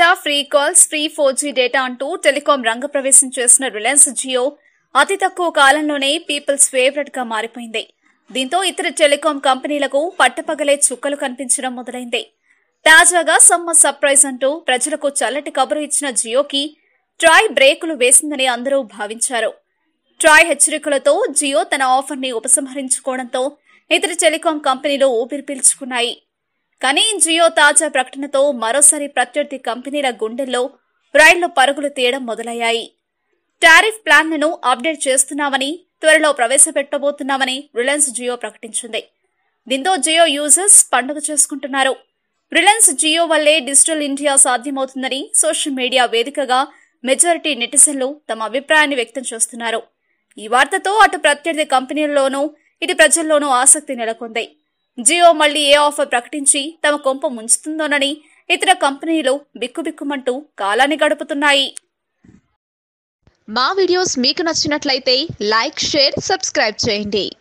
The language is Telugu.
data free calls free four G data అంటూ టెలికాం రంగప్రవేశం చేసిన రిలయన్స్ జియో అతి తక్కువ కాలంలోనే పీపుల్స్ ఫేవరెట్ గా మారిపోయింది దీంతో ఇతర టెలికాం కంపెనీలకు పట్టపగలే చుక్కలు కనిపించడం మొదలైంది తాజాగా సమ్మ సర్ప్రైజ్ అంటూ ప్రజలకు చల్లటి కబురు ఇచ్చిన జియోకి ట్రాయ్ బ్రేకులు వేసిందని అందరూ భావించారు ట్రాయ్ హెచ్చరికలతో జియో తన ఆఫర్ని ఉపసంహరించుకోవడంతో ఇతర టెలికాం కంపెనీలు ఊపిరి పీల్చుకున్నాయి కానీ జియో తాజా ప్రకటనతో మరోసారి ప్రత్యర్థి కంపెనీల గుండెల్లో రైళ్లు పరుగులు తీయడం మొదలయ్యాయి టారిఫ్ ప్లాన్లను అప్డేట్ చేస్తున్నామని త్వరలో ప్రవేశపెట్టబోతున్నామని రిలయన్స్ జియో ప్రకటించింది దీంతో జియో యూజర్స్ పండుగ చేసుకుంటున్నారు రిలయన్స్ జియో వల్లే డిజిటల్ ఇండియా సాధ్యమవుతుందని సోషల్ మీడియా వేదికగా మెజారిటీ నెటిజన్లు తమ అభిప్రాయాన్ని వ్యక్తం చేస్తున్నారు ఈ వార్తతో అటు ప్రత్యర్థి కంపెనీల్లోనూ ఇటు ప్రజల్లోనూ ఆసక్తి నెలకొంది జియో మళ్లీ ఏ ఆఫర్ ప్రకటించి తమ కొంప ముంచుతుందోనని ఇతర కంపెనీలు బిక్కుబిక్కుమంటూ కాలాన్ని గడుపుతున్నాయి మా వీడియోస్ మీకు నచ్చినట్లయితే లైక్ షేర్ సబ్స్క్రైబ్ చేయండి